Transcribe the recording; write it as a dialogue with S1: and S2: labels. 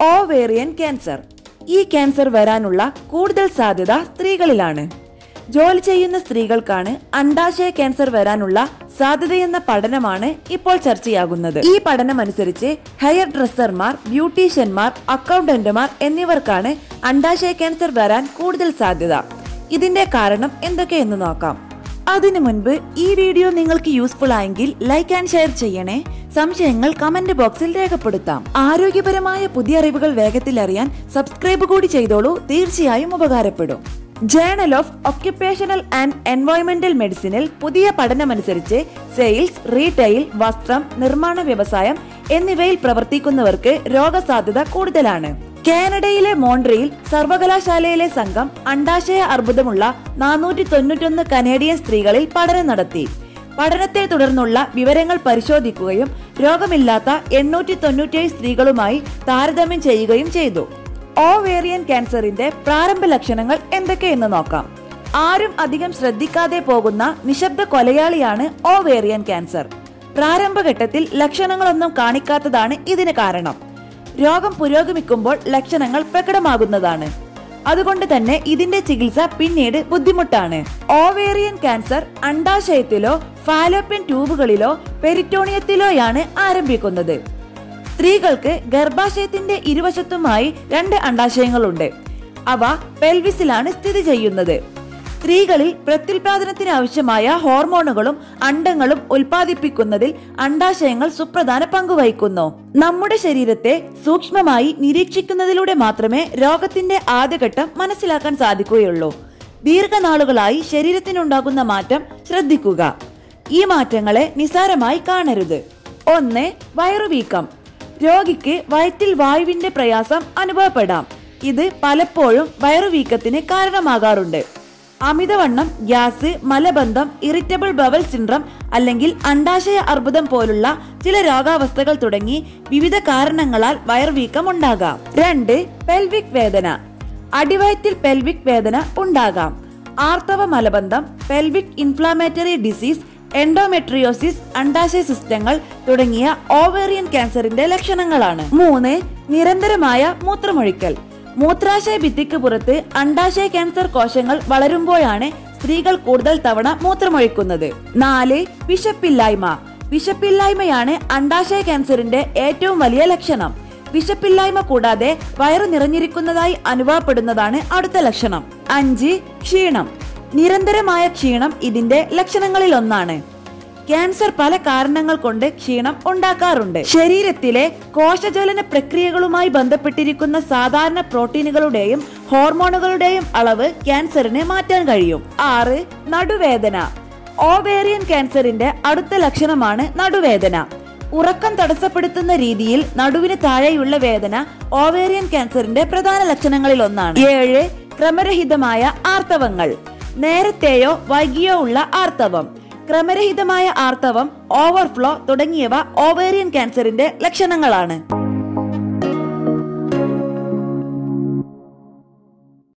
S1: ovarian cancer ഈ cancer വരാനുള്ള കൂടുതൽ സാധ്യത സ്ത്രീകളിലാണ് ജോലി ചെയ്യുന്ന സ്ത്രീകൾക്കാണ് അണ്ടാശയ ക്യാൻസർ വരാനുള്ള സാധ്യതയെന്ന പഠനമാണ് ഇപ്പോൾ ചർച്ചയാകുന്നത് ഈ പഠനം അനുസരിച്ച് ഹെയർ ഡ്രസ്സർമാർ ബ്യൂട്ടീഷ്യന്മാർ അക്കൗണ്ടന്റുമാർ എന്നിവർക്കാണ് അണ്ടാശയ ക്യാൻസർ വരാൻ കൂടുതൽ സാധ്യത ഇതിന്റെ കാരണം എന്തൊക്കെയെന്ന് നോക്കാം അതിനു മുൻപ് ഈ വീഡിയോ നിങ്ങൾക്ക് യൂസ്ഫുൾ ആയെങ്കിൽ ലൈക്ക് ആൻഡ് ഷെയർ ചെയ്യണേ സംശയങ്ങൾ കമന്റ് ബോക്സിൽ രേഖപ്പെടുത്താം ആരോഗ്യപരമായ പുതിയ അറിവുകൾ വേഗത്തിൽ അറിയാൻ സബ്സ്ക്രൈബ് കൂടി ചെയ്തോളൂ തീർച്ചയായും ഉപകാരപ്പെടും ജേണൽ ഓഫ് ഒക്യുപ്പേഷണൽ ആൻഡ് എൻവയോൺമെന്റൽ മെഡിസിനിൽ പുതിയ പഠനമനുസരിച്ച് സെയിൽസ് റീറ്റെയിൽ വസ്ത്രം നിർമ്മാണ വ്യവസായം എന്നിവയിൽ പ്രവർത്തിക്കുന്നവർക്ക് രോഗസാധ്യത കൂടുതലാണ് കാനഡയിലെ മോൺട്രിയിൽ സർവകലാശാലയിലെ സംഘം അണ്ടാശയ അർബുദമുള്ള നാനൂറ്റി തൊണ്ണൂറ്റൊന്ന് കനേഡിയൻ സ്ത്രീകളിൽ പഠനം നടത്തി പഠനത്തെ തുടർന്നുള്ള വിവരങ്ങൾ പരിശോധിക്കുകയും രോഗമില്ലാത്ത എണ്ണൂറ്റി തൊണ്ണൂറ്റിയേഴ് സ്ത്രീകളുമായി താരതമ്യം ചെയ്യുകയും ചെയ്തു ഓവേറിയൻ ക്യാൻസറിന്റെ പ്രാരംഭ ലക്ഷണങ്ങൾ എന്തൊക്കെയെന്ന് നോക്കാം ആരും അധികം ശ്രദ്ധിക്കാതെ പോകുന്ന നിശബ്ദ കൊലയാളിയാണ് ഓവേറിയൻ ക്യാൻസർ പ്രാരംഭഘട്ടത്തിൽ ലക്ഷണങ്ങളൊന്നും കാണിക്കാത്തതാണ് ഇതിന് കാരണം രോഗം പുരോഗമിക്കുമ്പോൾ ലക്ഷണങ്ങൾ പ്രകടമാകുന്നതാണ് അതുകൊണ്ട് തന്നെ ഇതിന്റെ ചികിത്സ പിന്നീട് ബുദ്ധിമുട്ടാണ് ഓവേറിയൻ ക്യാൻസർ അണ്ടാശയത്തിലോ ഫാലോപ്യൻ ട്യൂബുകളിലോ പെരിറ്റോണിയത്തിലോയാണ് ആരംഭിക്കുന്നത് സ്ത്രീകൾക്ക് ഗർഭാശയത്തിന്റെ ഇരുവശത്തുമായി രണ്ട് അണ്ടാശയങ്ങളുണ്ട് അവ പെൽവിസിലാണ് സ്ഥിതി ചെയ്യുന്നത് സ്ത്രീകളിൽ പ്രത്യുൽപാദനത്തിന് ആവശ്യമായ ഹോർമോണുകളും അണ്ടങ്ങളും ഉൽപ്പാദിപ്പിക്കുന്നതിൽ അണ്ടാശയങ്ങൾ സുപ്രധാന പങ്കുവഹിക്കുന്നു നമ്മുടെ ശരീരത്തെ സൂക്ഷ്മമായി നിരീക്ഷിക്കുന്നതിലൂടെ മാത്രമേ രോഗത്തിന്റെ ആദ്യഘട്ടം മനസ്സിലാക്കാൻ സാധിക്കുകയുള്ളൂ ദീർഘനാളുകളായി ശരീരത്തിനുണ്ടാകുന്ന മാറ്റം ശ്രദ്ധിക്കുക ഈ മാറ്റങ്ങളെ നിസാരമായി കാണരുത് ഒന്ന് വയറുവീക്കം രോഗിക്ക് വയറ്റിൽ വായുവിന്റെ പ്രയാസം അനുഭവപ്പെടാം ഇത് പലപ്പോഴും വയറുവീക്കത്തിന് കാരണമാകാറുണ്ട് അമിതവണ്ണം ഗ്യാസ് മലബന്ധം ഇറിറ്റബിൾ ബവൽ സിൻഡ്രം അല്ലെങ്കിൽ അണ്ടാശയ അർബുദം പോലുള്ള ചില രോഗാവസ്ഥകൾ തുടങ്ങി വിവിധ കാരണങ്ങളാൽ വയർവീക്കം ഉണ്ടാകാം രണ്ട് പെൽവിക് വേദന അടിവയറ്റിൽ പെൽവിക് വേദന ഉണ്ടാകാം ആർത്തവ മലബന്ധം പെൽവിക് ഇൻഫ്ലാമേറ്ററി ഡിസീസ് എൻഡോമെട്രിയോസിസ് അണ്ടാശയ സിസ്റ്റങ്ങൾ തുടങ്ങിയ ഓവേറിയൻ ക്യാൻസറിന്റെ ലക്ഷണങ്ങളാണ് മൂന്ന് നിരന്തരമായ മൂത്രമൊഴിക്കൽ മൂത്രാശയ ഭിത്തിക്ക് പുറത്ത് അണ്ടാശയ ക്യാൻസർ കോശങ്ങൾ വളരുമ്പോഴാണ് സ്ത്രീകൾ കൂടുതൽ തവണ മൂത്രമൊഴിക്കുന്നത് നാല് വിശപ്പില്ലായ്മ വിശപ്പില്ലായ്മയാണ് അണ്ടാശയ ക്യാൻസറിന്റെ ഏറ്റവും വലിയ ലക്ഷണം വിശപ്പില്ലായ്മ കൂടാതെ വയറ് നിറഞ്ഞിരിക്കുന്നതായി അനുഭവപ്പെടുന്നതാണ് അടുത്ത ലക്ഷണം അഞ്ച് ക്ഷീണം നിരന്തരമായ ക്ഷീണം ഇതിന്റെ ലക്ഷണങ്ങളിൽ ഒന്നാണ് ക്യാൻസർ പല കാരണങ്ങൾ കൊണ്ട് ക്ഷീണം ഉണ്ടാക്കാറുണ്ട് ശരീരത്തിലെ കോശജ്വലന പ്രക്രിയകളുമായി ബന്ധപ്പെട്ടിരിക്കുന്ന സാധാരണ പ്രോട്ടീനുകളുടെയും ഹോർമോണുകളുടെയും അളവ് ക്യാൻസറിന് മാറ്റാൻ കഴിയും ആറ് നടുവേദന ഓവേറിയൻ ക്യാൻസറിന്റെ അടുത്ത ലക്ഷണമാണ് നടുവേദന ഉറക്കം തടസ്സപ്പെടുത്തുന്ന രീതിയിൽ നടുവിന് താഴെയുള്ള വേദന ഓവേറിയൻ ക്യാൻസറിന്റെ പ്രധാന ലക്ഷണങ്ങളിൽ ഒന്നാണ് ഏഴ് ക്രമരഹിതമായ ആർത്തവങ്ങൾ നേരത്തെയോ വൈകിയോ ഉള്ള ആർത്തവം ക്രമരഹിതമായ ആർത്തവം ഓവർഫ്ലോ തുടങ്ങിയവ ഓവേറിയൻ ക്യാൻസറിന്റെ ലക്ഷണങ്ങളാണ്